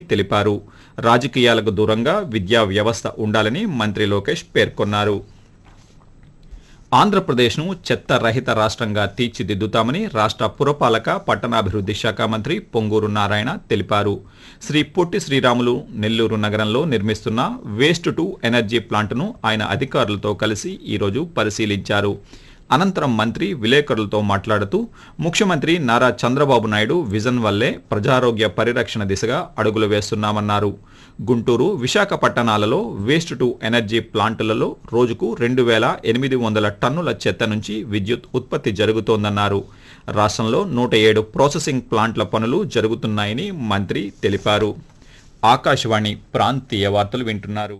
తెలిపారు రాజకీయాలకు దూరంగా విద్యా వ్యవస్థ ఉండాలని మంత్రి లోకేష్ పేర్కొన్నారు ఆంధ్రప్రదేశ్ను చెత్త రహిత రాష్ట్రంగా తీర్చిదిద్దుతామని రాష్ట్ర పురపాలక పట్టణాభివృద్ధి శాఖ మంత్రి పొంగూరు నారాయణ తెలిపారు శ్రీ పొట్టి శ్రీరాములు నెల్లూరు నగరంలో నిర్మిస్తున్న వేస్ట్ టు ఎనర్జీ ప్లాంట్ను ఆయన అధికారులతో కలిసి ఈరోజు పరిశీలించారు అనంతరం మంత్రి విలేకరులతో మాట్లాడుతూ ముఖ్యమంత్రి నారా చంద్రబాబు నాయుడు విజన్ వల్లే ప్రజారోగ్య పరిరక్షణ దిశగా అడుగులు వేస్తున్నామన్నారు గుంటూరు విశాఖపట్టణాలలో వేస్ట్ టు ఎనర్జీ ప్లాంటులలో రోజుకు రెండు వేల ఎనిమిది వందల టన్నుల చెత్త నుంచి విద్యుత్ ఉత్పత్తి జరుగుతోందన్నారు రాష్ట్రంలో నూట ఏడు ప్రాసెసింగ్ ప్లాంట్ల పనులు జరుగుతున్నాయని మంత్రి తెలిపారు ఆకాశవాణి ప్రాంతీయ వార్తలు వింటున్నారు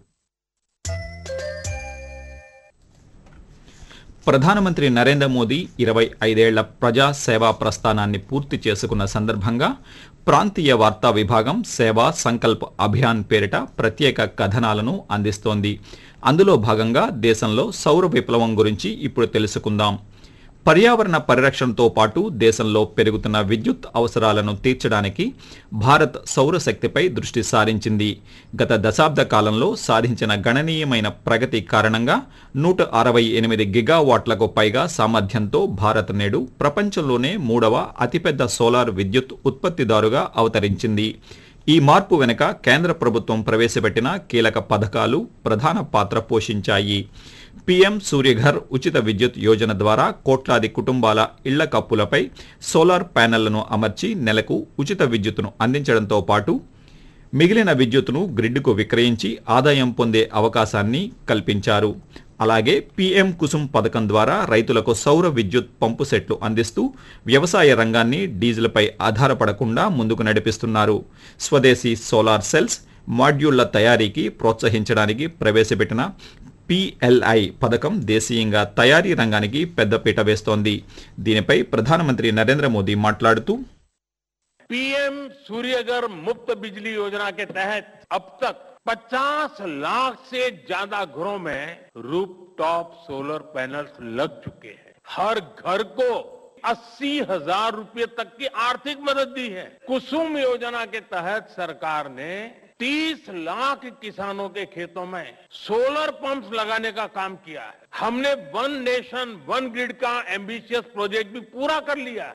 ప్రధానమంత్రి నరేంద్ర మోదీ ఇరవై ఐదేళ్ల ప్రజా సేవా ప్రస్థానాన్ని పూర్తి చేసుకున్న సందర్భంగా ప్రాంతీయ వార్తా విభాగం సేవా సంకల్ప్ అభియాన్ పేరిట ప్రత్యేక కథనాలను అందిస్తోంది అందులో భాగంగా దేశంలో సౌర విప్లవం గురించి ఇప్పుడు తెలుసుకుందాం పర్యావరణ పరిరక్షణతో పాటు దేశంలో పెరుగుతున్న విద్యుత్ అవసరాలను తీర్చడానికి భారత్ సౌరశక్తిపై దృష్టి సారించింది గత దశాబ్ద కాలంలో సాధించిన గణనీయమైన ప్రగతి కారణంగా నూట అరవై ఎనిమిది గిగావాట్లకు పైగా సామర్థ్యంతో భారత్ నేడు ప్రపంచంలోనే మూడవ అతిపెద్ద సోలార్ విద్యుత్ ఉత్పత్తిదారుగా అవతరించింది ఈ మార్పు వెనుక కేంద్ర ప్రభుత్వం ప్రవేశపెట్టిన కీలక పథకాలు ప్రధాన పాత్ర పోషించాయి పీఎం సూర్యఘర్ ఉచిత విద్యుత్ యోజన ద్వారా కోట్లాది కుటుంబాల ఇళ్ల కప్పులపై సోలార్ ప్యానెళ్లను అమర్చి నెలకు ఉచిత విద్యుత్తును అందించడంతో పాటు మిగిలిన విద్యుత్తును గ్రిడ్కు విక్రయించి ఆదాయం పొందే అవకాశాన్ని కల్పించారు అలాగే పీఎం కుసుమ్ పథకం ద్వారా రైతులకు సౌర విద్యుత్ పంపు సెట్లు అందిస్తూ వ్యవసాయ రంగాన్ని డీజిల్పై ఆధారపడకుండా ముందుకు నడిపిస్తున్నారు స్వదేశీ సోలార్ సెల్స్ మాడ్యూళ్ల తయారీకి ప్రోత్సహించడానికి ప్రవేశపెట్టిన పిఎల్ఐ పథకం దేశీయంగా తయారీ రంగానికి పెద్దపీట వేస్తోంది దీనిపై ప్రధానమంత్రి నరేంద్ర మోదీ మాట్లాడుతూ पीएम सूर्यघर मुफ्त बिजली योजना के तहत अब तक 50 लाख से ज्यादा घरों में रूफटॉप सोलर पैनल्स लग चुके हैं हर घर को अस्सी हजार रूपये तक की आर्थिक मदद दी है कुसुम योजना के तहत सरकार ने 30 लाख किसानों के खेतों में सोलर पंप्स लगाने का काम किया है हमने वन नेशन वन ग्रिड का एम्बिशियस प्रोजेक्ट भी पूरा कर लिया है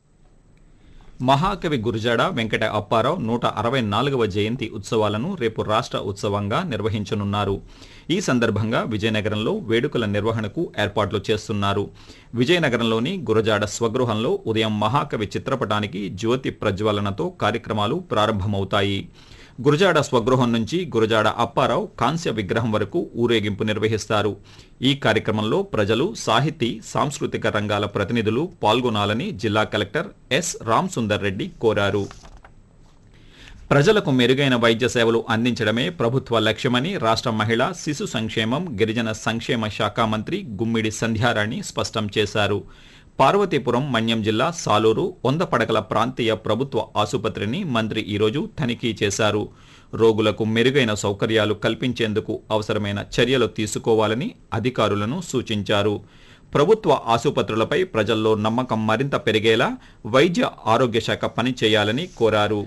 మహాకవి గురజాడ వెంకట అప్పారావు నూట అరవై నాలుగవ జయంతి ఉత్సవాలను రేపు రాష్ట్ర ఉత్సవంగా నిర్వహించనున్నారు ఈ సందర్భంగా విజయనగరంలో వేడుకల నిర్వహణకు ఏర్పాట్లు చేస్తున్నారు విజయనగరంలోని గురజాడ స్వగృహంలో ఉదయం మహాకవి చిత్రపటానికి జ్యోతి ప్రజ్వలనతో కార్యక్రమాలు ప్రారంభమవుతాయి గురజాడ స్వగృహం నుంచి గురజాడ అప్పారావు కాంస్య విగ్రహం వరకు ఊరేగింపు నిర్వహిస్తారు ఈ కార్యక్రమంలో ప్రజలు సాహితీ సాంస్కృతిక రంగాల ప్రతినిధులు పాల్గొనాలని జిల్లా కలెక్టర్ ఎస్ రామ్ సుందర్ రెడ్డి కోరారు ప్రజలకు మెరుగైన వైద్య సేవలు అందించడమే ప్రభుత్వ లక్ష్యమని రాష్ట్ర మహిళా శిశు సంక్షేమం గిరిజన సంక్షేమ శాఖ మంత్రి గుమ్మిడి సంధ్యారాణి స్పష్టం చేశారు పార్వతీపురం మన్యం జిల్లా సాలూరు వంద పడకల ప్రాంతీయ ప్రభుత్వ ఆసుపత్రిని మంత్రి ఈరోజు తనిఖీ చేశారు రోగులకు మెరుగైన సౌకర్యాలు కల్పించేందుకు అవసరమైన చర్యలు తీసుకోవాలని అధికారులను సూచించారు ప్రభుత్వ ఆసుపత్రులపై ప్రజల్లో నమ్మకం మరింత పెరిగేలా వైద్య ఆరోగ్య శాఖ పనిచేయాలని కోరారు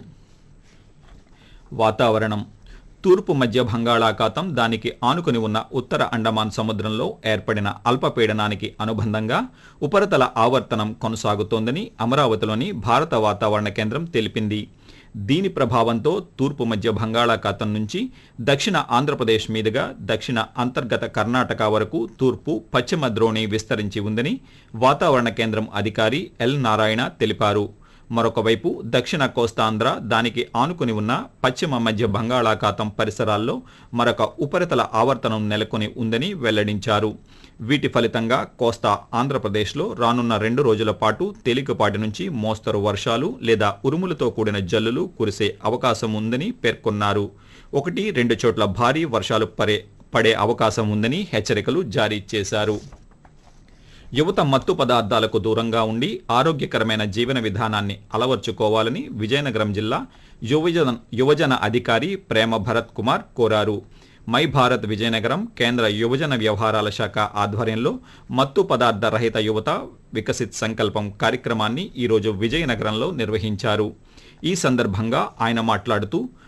వాతావరణం తూర్పు మధ్య బంగాళాఖాతం దానికి ఆనుకుని ఉన్న ఉత్తర అండమాన్ సముద్రంలో ఏర్పడిన అల్పపీడనానికి అనుబంధంగా ఉపరితల ఆవర్తనం కొనసాగుతోందని అమరావతిలోని భారత వాతావరణ కేంద్రం తెలిపింది దీని ప్రభావంతో తూర్పు మధ్య బంగాళాఖాతం నుంచి దక్షిణ ఆంధ్రప్రదేశ్ మీదుగా దక్షిణ అంతర్గత కర్ణాటక వరకు తూర్పు పశ్చిమ ద్రోణి విస్తరించి ఉందని వాతావరణ కేంద్రం అధికారి ఎల్ నారాయణ తెలిపారు మరొక వైపు దక్షిణ కోస్తాంధ్ర దానికి ఆనుకుని ఉన్న పశ్చిమ మధ్య బంగాళాఖాతం పరిసరాల్లో మరొక ఉపరితల ఆవర్తనం నెలకొని ఉందని వెల్లడించారు వీటి ఫలితంగా కోస్తా ఆంధ్రప్రదేశ్లో రానున్న రెండు రోజుల పాటు తేలికపాటి నుంచి మోస్తరు వర్షాలు లేదా ఉరుములతో కూడిన జల్లులు కురిసే అవకాశం ఉందని పేర్కొన్నారు ఒకటి రెండు చోట్ల భారీ వర్షాలు పడే పడే అవకాశం ఉందని హెచ్చరికలు జారీ చేశారు యువత మత్తు పదార్థాలకు దూరంగా ఉండి ఆరోగ్యకరమైన జీవన విధానాన్ని అలవర్చుకోవాలని విజయనగరం జిల్లా యువజన యువజన అధికారి ప్రేమ భరత్ కుమార్ కోరారు మై భారత్ విజయనగరం కేంద్ర యువజన వ్యవహారాల శాఖ ఆధ్వర్యంలో మత్తు పదార్థ రహిత యువత వికసిత్ సంకల్పం కార్యక్రమాన్ని ఈరోజు విజయనగరంలో నిర్వహించారు ఈ సందర్భంగా ఆయన మాట్లాడుతూ